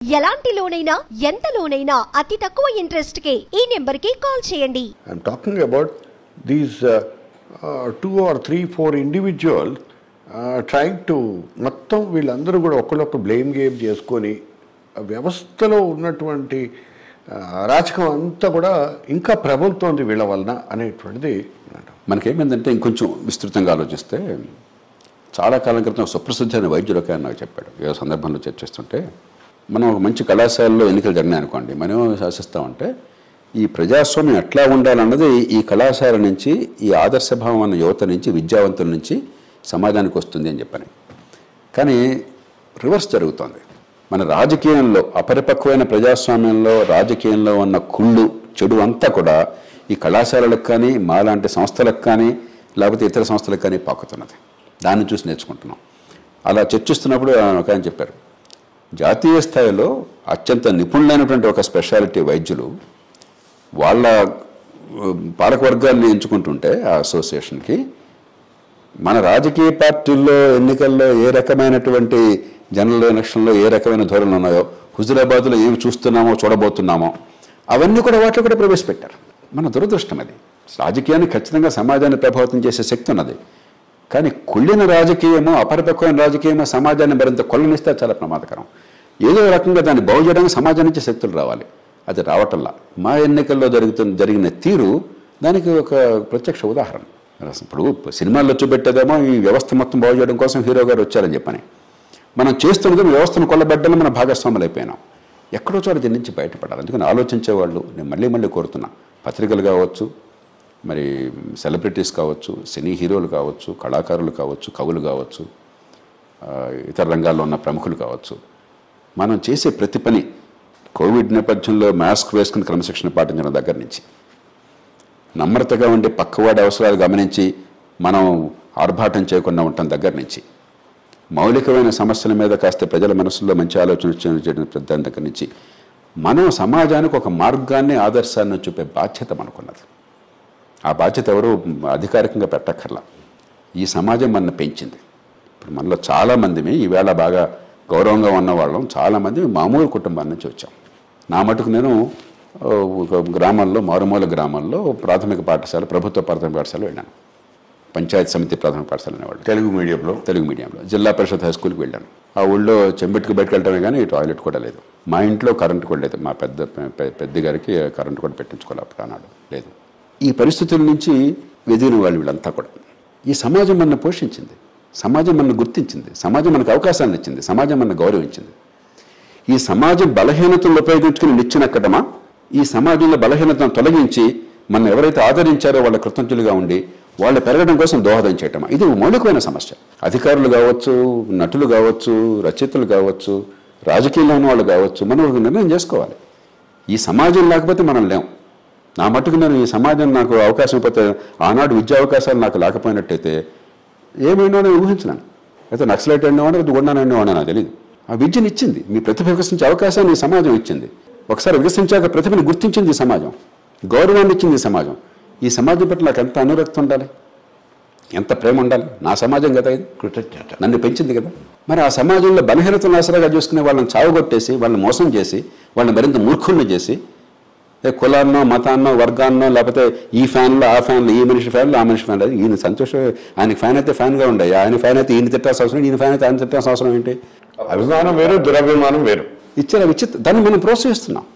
ఎలాంటి లోనైనా ఎంత లోనైనా అతి తక్కువ ఇంట్రెస్ట్ కే ఈ నెంబర్ కి కాల్ చేయండి I'm talking about these uh, uh, two or three, four individuals uh, trying to మొత్తం వీళ్ళందరూ కూడా ఒకళ్ళొక బ్లేమ్ గేమ్ చేసుకొని ఆ వ్యవస్థలో ఉన్నటువంటి ఆ, అరాచకం అంతా కూడా ఇంకా ప్రబలుతోంది వీళ్ళ వలన అనేటువంటిది నాట. మనకేమైందంటే ఇంకొంచెం విస్తృతంగా ఆలోచిస్తే చాలా కాలం క్రితం ఒక సుప్రసిద్ధమైన వైద్యుడు ఒక ఆయన నాకు చెప్పాడు ఏ సందర్భంలో చర్చిస్తుంటే మనం ఒక మంచి కళాశాలలో ఎన్నికలు జరిగినాయి అనుకోండి మనం ఏమని శాసిస్తామంటే ఈ ప్రజాస్వామ్యం ఎట్లా ఉండాలన్నది ఈ కళాశాల నుంచి ఈ ఆదర్శభావం అన్న యువత నుంచి విద్యావంతుల నుంచి సమాజానికి వస్తుంది అని చెప్పని కానీ రివర్స్ జరుగుతోంది మన రాజకీయంలో అపరిపక్వమైన ప్రజాస్వామ్యంలో రాజకీయంలో ఉన్న కుళ్ళు చెడు అంతా కూడా ఈ కళాశాలలకు కానీ మాలాంటి సంస్థలకు కానీ లేకపోతే ఇతర సంస్థలకు కానీ పాకుతున్నది దాన్ని చూసి నేర్చుకుంటున్నాం అలా చర్చిస్తున్నప్పుడు ఆయన ఒక ఆయన చెప్పారు జాతీయ స్థాయిలో అత్యంత నిపుణులైనటువంటి ఒక స్పెషాలిటీ వైద్యులు వాళ్ళ ఉ, పాలకవర్గాన్ని ఎంచుకుంటుంటే ఆ అసోసియేషన్కి మన రాజకీయ పార్టీల్లో ఎన్నికల్లో ఏ రకమైనటువంటి జనరల్ ఎలక్షన్లో ఏ రకమైన ధోరణులు ఉన్నాయో హుజురాబాద్లో ఏమి చూస్తున్నామో చూడబోతున్నామో అవన్నీ కూడా వాటిలో కూడా ప్రవేశపెట్టారు మన దురదృష్టం అది రాజకీయాన్ని ఖచ్చితంగా సమాజాన్ని ప్రభావితం చేసే శక్తి ఉన్నది కానీ కుళ్ళిన రాజకీయము అపరిపక్వమైన రాజకీయము సమాజాన్ని మరింత కొల్లనిస్తే చాలా ప్రమాదకరం ఏదో రకంగా దాన్ని బాగు చేయడానికి సమాజం నుంచి శక్తులు రావాలి అది రావటంలా మా ఎన్నికల్లో జరుగుతున్న జరిగిన తీరు దానికి ఒక ప్రత్యక్ష ఉదాహరణ ఇప్పుడు సినిమాల్లో చూపెట్టేదేమో ఈ వ్యవస్థ మొత్తం బాగు చేయడం కోసం హీరో గారు వచ్చారని చెప్పని మనం చేస్తున్నది వ్యవస్థను కొల్లబెట్టడం మన భాగస్వాములు అయిపోయినాం ఎక్కడో చోట దీని నుంచి బయటపడాలి అందుకని ఆలోచించేవాళ్ళు నేను మళ్ళీ మళ్ళీ కోరుతున్నా పత్రికలు కావచ్చు మరి సెలబ్రిటీస్ కావచ్చు సినీ హీరోలు కావచ్చు కళాకారులు కావచ్చు కవులు కావచ్చు ఆ, ఇతర రంగాల్లో ఉన్న ప్రముఖులు కావచ్చు మనం చేసే ప్రతి పని కోవిడ్ నేపథ్యంలో మాస్క్ వేసుకుని క్రమశిక్షణ పాటించడం దగ్గర నుంచి నమ్రతగా ఉండి పక్కవాడి అవసరాలు గమనించి మనం ఆర్భాటం చేయకుండా ఉండటం దగ్గర నుంచి మౌలికమైన సమస్యల మీద కాస్త ప్రజల మనసుల్లో మంచి ఆలోచన వచ్చే- చేయడం దాని దగ్గర నుంచి మనం సమాజానికి ఒక మార్గాన్ని ఆదర్శాన్ని చూపే బాధ్యత మనకున్నది ఆ బాధ్యత ఎవరు అధికారికంగా పెట్టక్కర్లా ఈ సమాజం మన పెంచింది ఇప్పుడు మనలో చాలామందిమి ఈవేళ బాగా గౌరవంగా ఉన్న వాళ్ళం చాలామంది మామూలు కుటుంబాల నుంచి వచ్చాం నా మటుకు నేను ఓ, ఒక గ్రామంలో మారుమూల గ్రామంలో ప్రాథమిక పాఠశాల ప్రభుత్వ ప్రాథమిక పాఠశాల వెళ్ళాను పంచాయతీ సమితి ప్రాథమిక పాఠశాల అనేవాళ్ళు తెలుగు మీడియంలో తెలుగు మీడియంలో జిల్లా పరిషత్ హై స్కూల్కి వెళ్ళాను ఆ ఊళ్ళో చెంబెట్టుకు బయటకు వెళ్ళటమే కానీ టాయిలెట్ కూడా లేదు మా ఇంట్లో కరెంట్ కూడా లేదు మా పెద్ద పె- పెద్ద గారికి కరెంట్ కూడా పెట్టించుకోవాలి అప్పుడు ఆనాడు లేదు ఈ పరిస్థితుల నుంచి ఎదిగిన వాళ్ళు వీళ్ళంతా కూడా ఈ సమాజం మన పోషించింది సమాజం మన గుర్తించింది సమాజం మనకు అవకాశాలను ఇచ్చింది సమాజం మన గౌరవించింది ఈ సమాజం బలహీనతలను ఉపయోగించుకుని నిచ్చినక్కడమా ఈ సమాజంలో బలహీనతను తొలగించి మనం ఎవరైతే ఆదరించారో వాళ్ళ కృతజ్ఞులుగా ఉండి వాళ్ళు పెరగడం కోసం దోహదం చేయటమా ఇది ఒక మౌలికమైన సమస్య అధికారులు కావచ్చు నటులు కావచ్చు రచయితలు కావచ్చు రాజకీయంలో ఉన్న వాళ్ళు కావచ్చు మనం ఒక నిర్ణయం చేసుకోవాలి ఈ సమాజం లేకపోతే మనం లేం నా మట్టుకు నేను ఈ సమాజం నాకు అవకాశం ఇవ్వకపోతే ఆనాడు విద్యా అవకాశాలు నాకు లేకపోయినట్టయితే ఏమైనా నేను ఊహించలేను అయితే నక్సలైట్ అనేవాడు అది గుండాను అనేవాడు నాకు తెలియదు ఆ విద్యను ఇచ్చింది మీ ప్రతిభ వికసించే అవకాశాన్ని ఈ సమాజం ఇచ్చింది ఒకసారి వికసించాక ప్రతిభని గుర్తించింది ఈ సమాజం గౌరవాన్ని ఇచ్చింది ఈ సమాజం ఈ సమాజం పట్ల నాకు ఎంత అనురక్తి ఉండాలి ఎంత ప్రేమ ఉండాలి నా సమాజం కదా ఇది కృతజ్ఞత నన్ను పెంచింది కదా మరి ఆ సమాజంలో బలహీనతను ఆసరాగా చూసుకునే వాళ్ళని చావగొట్టేసి వాళ్ళని మోసం చేసి వాళ్ళని మరింత మూర్ఖుల్ని చేసి ఏ కులాన్నో మతాన్నో వర్గాన్నో లేకపోతే ఈ ఫ్యాన్లో ఆ ఫ్యాన్లో ఈ మనిషి ఫ్యాన్లో ఆ మనిషి ఫ్యాన్లో ఈయన సంతోషం ఆయనకి ఫ్యాన్ అయితే ఫ్యాన్గా ఉండే ఆయన ఫ్యాన్ అయితే ఈయన తిట్టాల్సిన అవసరం ఈయన ఫ్యాన్ అయితే ఆయన తిట్టాల్సిన అవసరం ఏంటి అభిమానం వేరు దురభిమానం వేరు ఇచ్చిన విచిత్ర దాన్ని మనం ప్రోత్సహిస్తున్నాం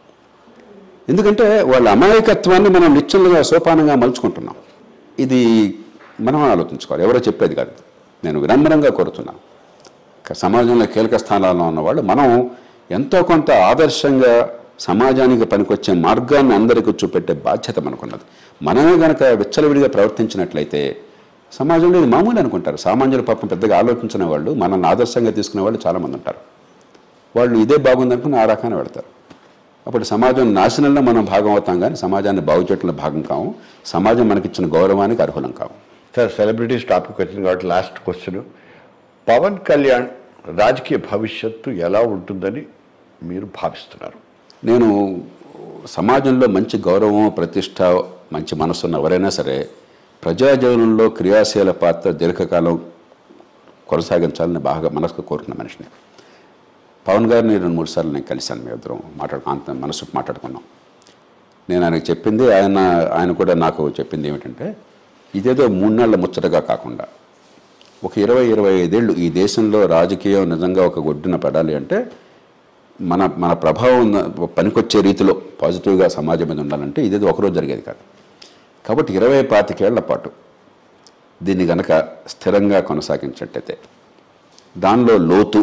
ఎందుకంటే వాళ్ళ అమాయకత్వాన్ని మనం నిత్యంగా సోపానంగా మలుచుకుంటున్నాం ఇది మనం ఆలోచించుకోవాలి ఎవరో చెప్పేది కాదు నేను వినమ్రంగా కోరుతున్నాను క- సమాజంలో కీలక స్థానాల్లో ఉన్నవాళ్ళు మనం ఎంతో కొంత ఆదర్శంగా సమాజానికి పనికొచ్చే మార్గాన్ని అందరికీ చూపెట్టే బాధ్యత మనకున్నది మనమే గనక విచ్చలవిడిగా ప్రవర్తించినట్లయితే సమాజంలో ఇది మామూలు అనుకుంటారు సామాన్యుల పాపం పెద్దగా ఆలోచించిన వాళ్ళు మనల్ని ఆదర్శంగా తీసుకునే వాళ్ళు చాలామంది ఉంటారు వాళ్ళు ఇదే బాగుందనుకుని ఆ రకాన వెళతారు అప్పుడు సమాజం నాశనంలో మనం భాగం అవుతాం కానీ సమాజాన్ని బాగు చేయడంలో భాగం కాము సమాజం మనకిచ్చిన గౌరవానికి అర్హులం కాము సార్ సెలబ్రిటీస్ టాపిక్ వచ్చింది కాబట్టి లాస్ట్ క్వశ్చన్ పవన్ కళ్యాణ్ రాజకీయ భవిష్యత్తు ఎలా ఉంటుందని మీరు భావిస్తున్నారు నేను సమాజంలో మంచి గౌరవం ప్రతిష్ట మంచి మనసున్న ఎవరైనా సరే ప్రజాజీవనంలో క్రియాశీల పాత్ర దీర్ఘకాలం కొనసాగించాలని బాగా మనసుకు కోరుకున్న మనిషిని పవన్ గారిని రెండు మూడు సార్లు నేను కలిశాను మీ ఇద్దరం మాట్లాడు అంత మనసు మాట్లాడుకున్నాం నేను ఆయనకు చెప్పింది ఆయన ఆయన కూడా నాకు చెప్పింది ఏమిటంటే ఇదేదో మూడు నెలల ముచ్చటగా కాకుండా ఒక ఇరవై ఇరవై ఐదేళ్ళు ఈ దేశంలో రాజకీయం నిజంగా ఒక ఒడ్డున పడాలి అంటే మన మన ప్రభావం ఉన్న- పనికొచ్చే రీతిలో పాజిటివ్గా సమాజం మీద ఉండాలంటే ఇదేదో ఒకరోజు జరిగేది కాదు కాబట్టి ఇరవై పాతికేళ్ల పాటు దీన్ని గనక స్థిరంగా కొనసాగించినట్టయితే దానిలో లోతు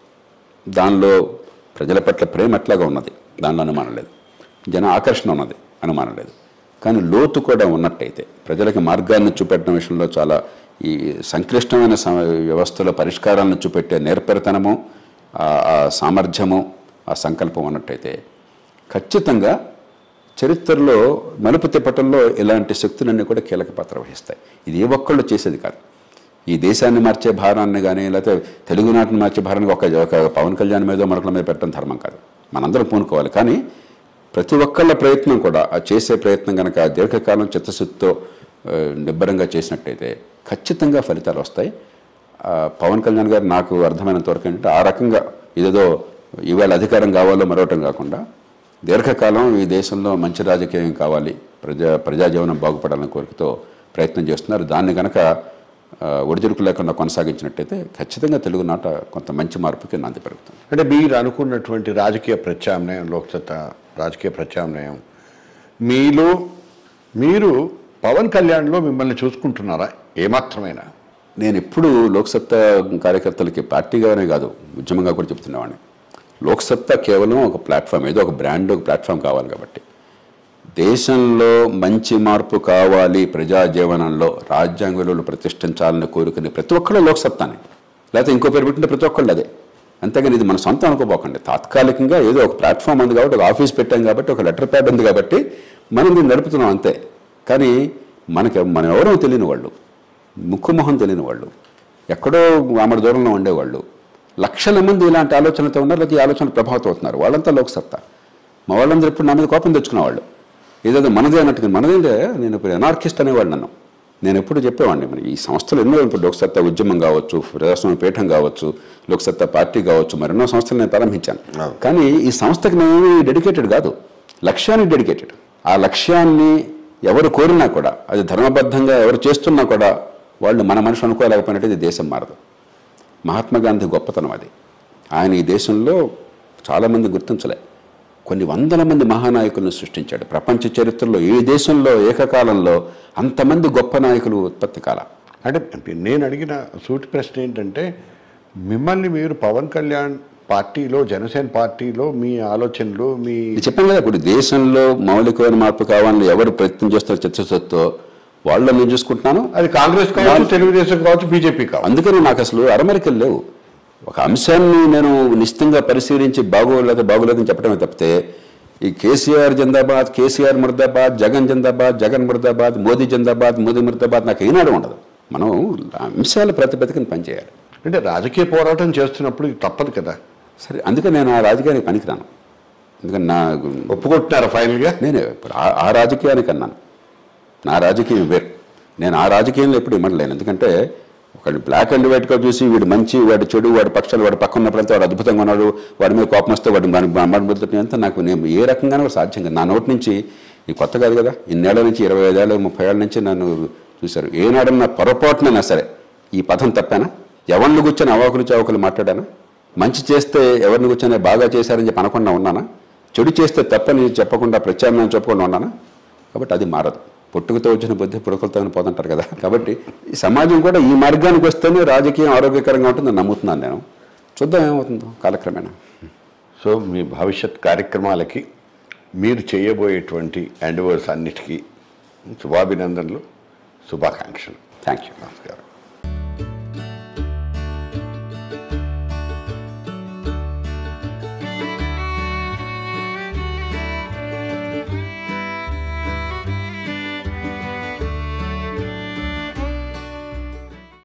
దానిలో ప్రజల పట్ల ప్రేమ ఎట్లాగా ఉన్నది దానిలో అనుమానం లేదు జన ఆకర్షణ ఉన్నది అనుమానం లేదు కానీ లోతు కూడా ఉన్నట్టయితే ప్రజలకి మార్గాన్ని చూపెట్టడం విషయంలో చాలా ఈ సంక్లిష్టమైన సమ- వ్యవస్థలో పరిష్కారాలను చూపెట్టే నేర్పరితనము ఆ- ఆ సామర్థ్యము ఆ సంకల్పం ఉన్నట్టయితే ఖచ్చితంగా చరిత్రలో మలుపు తిప్పటంలో ఇలాంటి శక్తులన్నీ కూడా కీలక పాత్ర వహిస్తాయి ఇది ఏ ఒక్కళ్ళు చేసేది కాదు ఈ దేశాన్ని మార్చే భారాన్ని కానీ లేకపోతే తెలుగునాటిని మార్చే భారాన్ని ఒక ఒక పవన్ కళ్యాణ్ మీద మరొకల మీద పెట్టడం ధర్మం కాదు మనందరం పూనుకోవాలి కానీ ప్రతి ఒక్కళ్ళ ప్రయత్నం కూడా ఆ చేసే ప్రయత్నం కనుక దీర్ఘకాలం చిత్తశుద్ధితో ఆ, నిబ్బరంగా చేసినట్టయితే ఖచ్చితంగా ఫలితాలు వస్తాయి ఆ, పవన్ కళ్యాణ్ గారు నాకు అర్థమైనంత వరకు ఏంటంటే ఆ రకంగా ఇదేదో ఈవేళ అధికారం కావాలో మరొకటం కాకుండా దీర్ఘకాలం ఈ దేశంలో మంచి రాజకీయం కావాలి ప్రజా ప్రజాజీవనం బాగుపడాలని కోరికతో ప్రయత్నం చేస్తున్నారు దాన్ని కనుక ఆ, ఒడిదుడుకు లేకుండా కొనసాగించినట్టయితే ఖచ్చితంగా తెలుగునాట కొంత మంచి మార్పుకి నాంది పెరుగుతుంది అంటే మీరు అనుకున్నటువంటి రాజకీయ ప్రత్యామ్నాయం లోక్సత్తా రాజకీయ ప్రత్యామ్నాయం మీలో మీరు పవన్ కళ్యాణ్లో మిమ్మల్ని చూసుకుంటున్నారా ఏమాత్రమైనా నేను ఎప్పుడు లోక్సత్తా కార్యకర్తలకి పార్టీగానే కాదు ఉద్యమంగా కూడా చెప్తున్నవాడిని లోక్సత్తా కేవలం ఒక ప్లాట్ఫామ్ ఏదో ఒక బ్రాండ్ ఒక ప్లాట్ఫామ్ కావాలి కాబట్టి దేశంలో మంచి మార్పు కావాలి ప్రజా జీవనంలో రాజ్యాంగ విలువలు ప్రతిష్ఠించాలని కోరుకునే ప్రతి ఒక్కళ్ళు లోక్సత్తానే లేకపోతే ఇంకో పేరు పెట్టిన ప్రతి ఒక్కళ్ళు అదే అంతేగాని ఇది మన సొంతం అనుకోపోకండి తాత్కాలికంగా ఏదో ఒక ప్లాట్ఫామ్ ఉంది కాబట్టి ఒక ఆఫీస్ పెట్టాం కాబట్టి ఒక లెటర్ ప్యాడ్ ఉంది కాబట్టి మనం దీన్ని నడుపుతున్నాం అంతే కానీ మనకి మనం ఎవరో తెలియని వాళ్ళు ముక్కు మొహం తెలియని వాళ్ళు ఎక్కడో ఆమె దూరంలో ఉండేవాళ్ళు లక్షల మంది ఇలాంటి ఆలోచనలతో ఉన్నారు లేకపోతే ఈ ఆలోచనలు ప్రభావితం అవుతున్నారు వాళ్ళంతా లోక్సత్తా మా వాళ్ళందరూ ఇప్పుడు నా మీద కోపం తెచ్చుకునేవాళ్ళు ఏదేదో మనదే అన్నట్టుగా మనదేంటే నేను ఇప్పుడు ఎనార్కిస్ట్ అనేవాడు నన్ను నేను ఎప్పుడు చెప్పేవాడిని మరి ఈ సంస్థలు ఎన్నో ఇప్పుడు లోక్సత్తా ఉద్యమం కావచ్చు ప్రజాస్వామ్య పీఠం కావచ్చు లోక్సత్తా పార్టీ కావచ్చు మరెన్నో సంస్థలు నేను ప్రారంభించాను అవును. కానీ ఈ సంస్థకి నేను డెడికేటెడ్ కాదు లక్ష్యానికి డెడికేటెడ్ ఆ లక్ష్యాన్ని ఎవరు కోరినా కూడా అది ధర్మబద్ధంగా ఎవరు చేస్తున్నా కూడా వాళ్ళు మన మనిషి అనుకోలేకపోయినట్టు ఇది దేశం మారదు మహాత్మా గాంధీ గొప్పతనం అది ఆయన ఈ దేశంలో చాలామంది గుర్తించలే కొన్ని వందల మంది మహానాయకులను సృష్టించాడు ప్రపంచ చరిత్రలో ఏ దేశంలో ఏకకాలంలో అంతమంది గొప్ప నాయకులు ఉత్పత్తి కాల అంటే నేను అడిగిన సూటి ప్రశ్న ఏంటంటే మిమ్మల్ని మీరు పవన్ కళ్యాణ్ పార్టీలో జనసేన పార్టీలో మీ ఆలోచనలు మీ నేను చెప్పాను కదా ఇప్పుడు దేశంలో మౌలికమైన మార్పు కావాలని ఎవరు ప్రయత్నం చేస్తారో చర్చతో వాళ్ళు నేను చూసుకుంటున్నాను అది కాంగ్రెస్ కావచ్చు తెలుగుదేశం కావచ్చు బీజేపీ కావచ్చు అందుకని నాకు అసలు అరమరికలు లేవు ఒక అంశాన్ని నేను నిశ్చితంగా పరిశీలించి బాగోలేదు బాగోలేదని చెప్పడమే తప్పితే ఈ కేసీఆర్ జిందాబాద్ కేసీఆర్ ముర్దాబాద్ జగన్ జిందాబాద్ జగన్ ముర్దాబాద్ మోదీ జిందాబాద్ మోదీ ముర్దాబాద్ నాకు ఏనాడు ఉండదు మనం అంశాల ప్రతిపదికను పనిచేయాలి అంటే రాజకీయ పోరాటం చేస్తున్నప్పుడు ఇది తప్పదు కదా సరే అందుకే నేను ఆ రాజకీయానికి పనికిరాను ఎందుకని నా ఒప్పుకుంటున్నారా ఫైనల్గా నేనే ఇప్పుడు ఆ- ఆ రాజకీయానికి అన్నాను నా రాజకీయం వేరు నేను ఆ రాజకీయంలో ఎప్పుడు ఇమ్మడలేను ఎందుకంటే ఒకళ్ళు బ్లాక్ అండ్ వైట్గా చూసి వీడు మంచి వాడు చెడు వాడి పక్షాలు వాడు పక్కన ఉన్నప్పుడంతా వాడు అద్భుతంగా ఉన్నాడు వాడి మీద కోపం వస్తే వాడు మన అంతా నాకు నేను ఏ రకంగానూ కూడా సాధ్యం కాదు నా నోటి నుంచి ఇది కొత్త కాదు కదా ఇన్నేళ్ల నుంచి ఇరవై ఐదేళ్ళ ముప్పై ఏళ్ళ నుంచి నన్ను చూశారు ఏనాడన్నా పొరపాటునైనా సరే ఈ పదం తప్పానా ఎవరిని కూర్చొని అవాకులు చావకులు మాట్లాడానా మంచి చేస్తే ఎవరిని కూర్చొని బాగా చేశారని చెప్పి అనకుండా ఉన్నానా చెడు చేస్తే తప్పని చెప్పకుండా ప్రత్యామ్నాయం చెప్పకుండా ఉన్నానా కాబట్టి అది మారదు పుట్టుకతో వచ్చిన బుద్ధి పుడకలతో పోతుంటారు కదా కాబట్టి ఈ సమాజం కూడా ఈ మార్గానికి వస్తేనే రాజకీయం ఆరోగ్యకరంగా ఉంటుందని నమ్ముతున్నాను నేను చూద్దాం ఏమవుతుందో కాలక్రమేణా సో మీ భవిష్యత్ కార్యక్రమాలకి మీరు చేయబోయేటువంటి ఎండవర్స్ అన్నిటికీ శుభాభినందనలు శుభాకాంక్షలు థ్యాంక్ యూ నమస్కారం